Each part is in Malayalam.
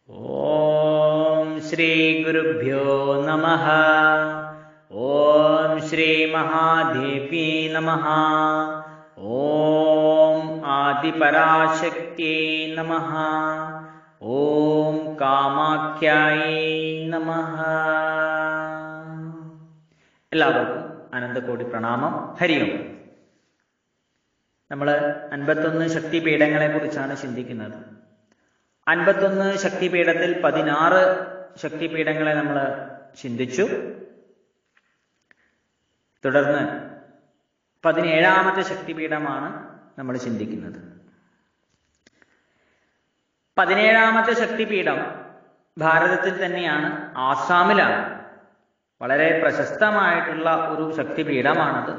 ഓം ശ്രീ ഗുരുഭ്യോ നമ ഓം ശ്രീ മഹാദേവ്യേ നമ ഓം ആദിപരാശക്തിയേ നമ ഓം കാമാഖ്യായേ നമ എല്ലാവർക്കും അനന്തകോടി പ്രണാമം ഹരിയും നമ്മൾ അൻപത്തൊന്ന് ശക്തിപീഠങ്ങളെ കുറിച്ചാണ് ചിന്തിക്കുന്നത് അൻപത്തൊന്ന് ശക്തിപീഠത്തിൽ പതിനാറ് ശക്തിപീഠങ്ങളെ നമ്മൾ ചിന്തിച്ചു തുടർന്ന് പതിനേഴാമത്തെ ശക്തിപീഠമാണ് നമ്മൾ ചിന്തിക്കുന്നത് പതിനേഴാമത്തെ ശക്തിപീഠം ഭാരതത്തിൽ തന്നെയാണ് ആസാമിലാണ് വളരെ പ്രശസ്തമായിട്ടുള്ള ഒരു ശക്തിപീഠമാണത്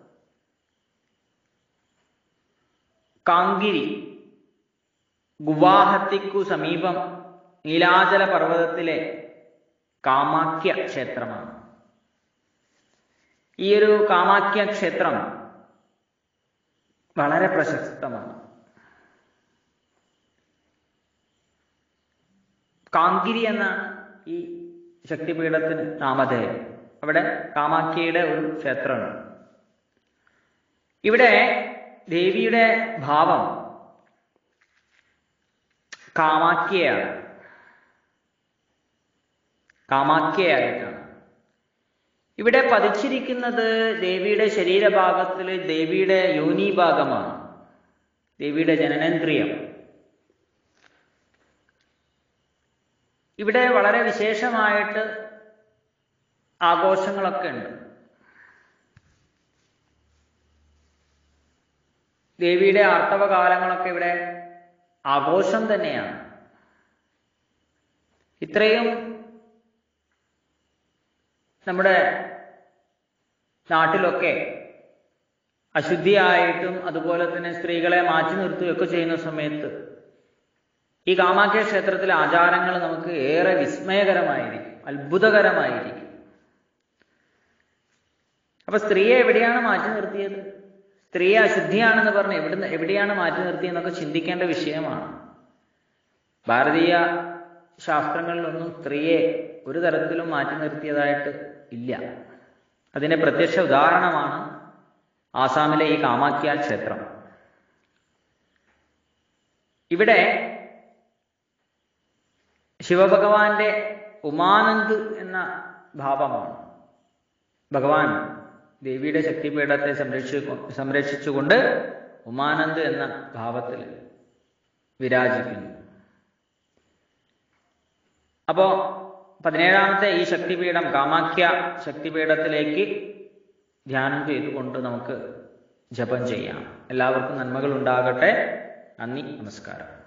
കാങ്കിരി ഗുവാഹത്തിക്കു സമീപം നീലാചല പർവ്വതത്തിലെ കാമാക്യ ക്ഷേത്രമാണ് ഈ ഒരു കാമാക്യ ക്ഷേത്രം വളരെ പ്രശസ്തമാണ് കാങ്കിരി എന്നാണ് ഈ ശക്തിപീഠത്തിന് നാമധേയം അവിടെ കാമാക്യയുടെ ഒരു ക്ഷേത്രമാണ് ഇവിടെ ദേവിയുടെ ഭാവം കാമാക്യയാണ് കാമാക്യയായിട്ടാണ് ഇവിടെ പതിച്ചിരിക്കുന്നത് ദേവിയുടെ ശരീരഭാഗത്തിൽ ദേവിയുടെ യോനി ഭാഗമാണ് ദേവിയുടെ ജനനേന്ദ്രിയം ഇവിടെ വളരെ വിശേഷമായിട്ട് ആഘോഷങ്ങളൊക്കെ ഉണ്ട് ദേവിയുടെ ആർത്തവകാലങ്ങളൊക്കെ ഇവിടെ ആഘോഷം തന്നെയാണ് ഇത്രയും നമ്മുടെ നാട്ടിലൊക്കെ അശുദ്ധിയായിട്ടും അതുപോലെ തന്നെ സ്ത്രീകളെ മാറ്റി നിർത്തുകയൊക്കെ ചെയ്യുന്ന സമയത്ത് ഈ കാമാഖ്യ ക്ഷേത്രത്തിലെ ആചാരങ്ങൾ നമുക്ക് ഏറെ വിസ്മയകരമായിരിക്കും അത്ഭുതകരമായിരിക്കും അപ്പൊ സ്ത്രീയെ എവിടെയാണ് മാറ്റി നിർത്തിയത് സ്ത്രീയെ അശുദ്ധിയാണെന്ന് പറഞ്ഞ് എവിടുന്ന് എവിടെയാണ് മാറ്റി നിർത്തിയെന്നൊക്കെ ചിന്തിക്കേണ്ട വിഷയമാണ് ഭാരതീയ ശാസ്ത്രങ്ങളിലൊന്നും സ്ത്രീയെ ഒരു തരത്തിലും മാറ്റി നിർത്തിയതായിട്ട് ഇല്ല അതിന്റെ പ്രത്യക്ഷ ഉദാഹരണമാണ് ആസാമിലെ ഈ കാമാഖ്യ ക്ഷേത്രം ഇവിടെ ശിവഭഗവാന്റെ ഉമാനന്ദ് എന്ന ഭാവമാണ് ഭഗവാൻ ദേവിയുടെ ശക്തിപീഠത്തെ സംരക്ഷിച്ചു സംരക്ഷിച്ചുകൊണ്ട് ഉമാനന്ദ് എന്ന ഭാവത്തിൽ വിരാജിക്കുന്നു അപ്പോ പതിനേഴാമത്തെ ഈ ശക്തിപീഠം കാമാഖ്യ ശക്തിപീഠത്തിലേക്ക് ധ്യാനം ചെയ്തുകൊണ്ട് നമുക്ക് ജപം ചെയ്യാം എല്ലാവർക്കും നന്മകൾ ഉണ്ടാകട്ടെ നന്ദി നമസ്കാരം